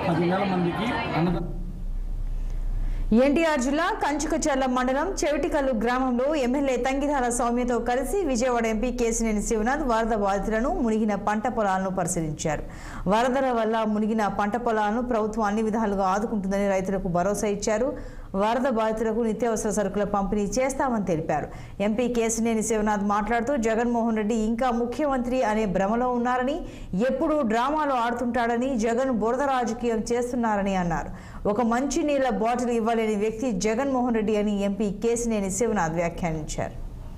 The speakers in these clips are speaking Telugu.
పదివేల మందికి అన్నదానం ఎన్టీఆర్ జిల్లా కంచుకచర్ల మండలం చెవిటికల్లు గ్రామంలో ఎమ్మెల్యే తంగిరాల సౌమ్యతో కలిసి విజయవాడ ఎంపీ కేసినేని శివనాథ్ వరద బాధితులను మునిగిన పంట పొలాలను పరిశీలించారు వరదల వల్ల మునిగిన పంట పొలాలను ప్రభుత్వం అన్ని విధాలుగా ఆదుకుంటుందని రైతులకు భరోసా ఇచ్చారు వరద బాధితులకు నిత్యావసర సరుకుల పంపిణీ చేస్తామని తెలిపారు ఎంపీ కేసినేని శివనాథ్ మాట్లాడుతూ జగన్మోహన్ రెడ్డి ఇంకా ముఖ్యమంత్రి అనే భ్రమలో ఉన్నారని ఎప్పుడూ డ్రామాలు ఆడుతుంటాడని జగన్ బురద రాజకీయం చేస్తున్నారని అన్నారు ఒక మంచి నీళ్ల బాటిల్ ఇవ్వలేని వ్యక్తి జగన్మోహన్ రెడ్డి అని ఎంపీ కేసినేని శివనాథ్ వ్యాఖ్యానించారు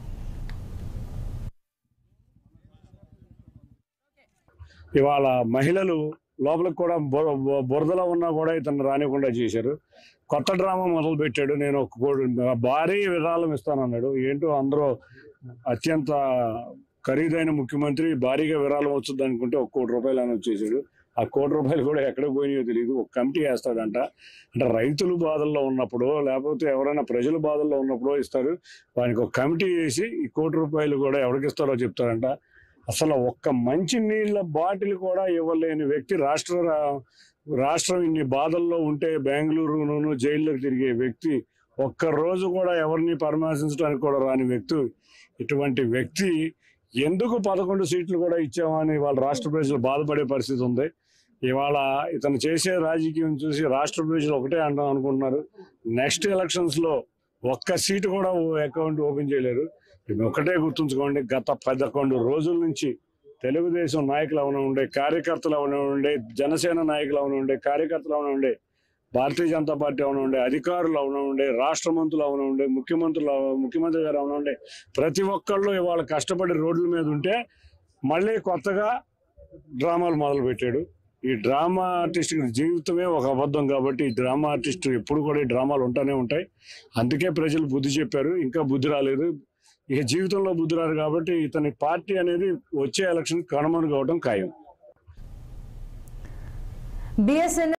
ఇవాళ మహిళలు లోపలికి కూడా బుర- బు- బురదలో ఉన్నా కూడా ఇతను రానికుండా చేశారు కొత్త డ్రామా మొదలు పెట్టాడు నేను ఒక కోటి భారీ విరాళం ఇస్తానన్నాడు ఏంటో అందరూ అత్యంత ఖరీదైన ముఖ్యమంత్రి భారీగా విరాళం వచ్చింది అనుకుంటే ఒక కోటి రూపాయలు అని వచ్చేసాడు ఆ కోటి రూపాయలు కూడా ఎక్కడ పోయినాయో తెలియదు ఒక కమిటీ వేస్తాడంట అంటే రైతులు బాధల్లో ఉన్నప్పుడు లేకపోతే ఎవరైనా ప్రజలు బాధల్లో ఉన్నప్పుడు ఇస్తారు వానికి ఒక కమిటీ వేసి ఈ కోటి రూపాయలు కూడా ఎవరికి ఇస్తారో చెప్తారంట అసలు ఒక్క మంచి నీళ్ళ బాటిల్ కూడా ఇవ్వలేని వ్యక్తి రాష్ట్ర రాష్ట్రం ఇన్ని బాధల్లో ఉంటే బెంగళూరును జైల్లోకి తిరిగే వ్యక్తి ఒక్క రోజు కూడా ఎవరిని పరామర్శించడానికి కూడా రాని వ్యక్తి ఇటువంటి వ్యక్తి ఎందుకు పదకొండు సీట్లు కూడా ఇచ్చామని వాళ్ళ రాష్ట్ర ప్రజలు బాధపడే పరిస్థితి ఉంది ఇవాళ ఇతను చేసే రాజకీయం చూసి రాష్ట్ర ప్రజలు ఒకటే అంటాం అనుకుంటున్నారు నెక్స్ట్ ఎలక్షన్స్ లో ఒక్క సీటు కూడా అకౌంట్ ఓపెన్ చేయలేరు ఇది ఒకటే గుర్తుంచుకోండి గత పదకొండు రోజుల నుంచి తెలుగుదేశం నాయకులు అవన ఉండే కార్యకర్తలు అవన ఉండే జనసేన నాయకులు అవన ఉండే కార్యకర్తలు అవన ఉండే భారతీయ జనతా పార్టీ అవన ఉండే అధికారులు అవన ఉండే రాష్ట్ర మంత్రులు అవన ఉండే ముఖ్యమంత్రులు అవ- ముఖ్యమంత్రి గారు అవన ఉండే ప్రతి ఒక్కళ్ళు ఇవాళ కష్టపడి రోడ్ల మీద ఉంటే మళ్ళీ కొత్తగా డ్రామాలు మొదలు పెట్టాడు ఈ డ్రామా ఆర్టిస్ట్ జీవితమే ఒక అబద్ధం కాబట్టి ఈ డ్రామా ఆర్టిస్ట్ ఎప్పుడు కూడా ఈ డ్రామాలు ఉంటానే ఉంటాయి అందుకే ప్రజలు బుద్ధి చెప్పారు ఇంకా బుద్ధి రాలేదు ఇక జీవితంలో బుద్ధి రాదు కాబట్టి ఇతని పార్టీ అనేది వచ్చే ఎలక్షన్ కనుమరుగవడం ఖాయం బిఎస్ఎన్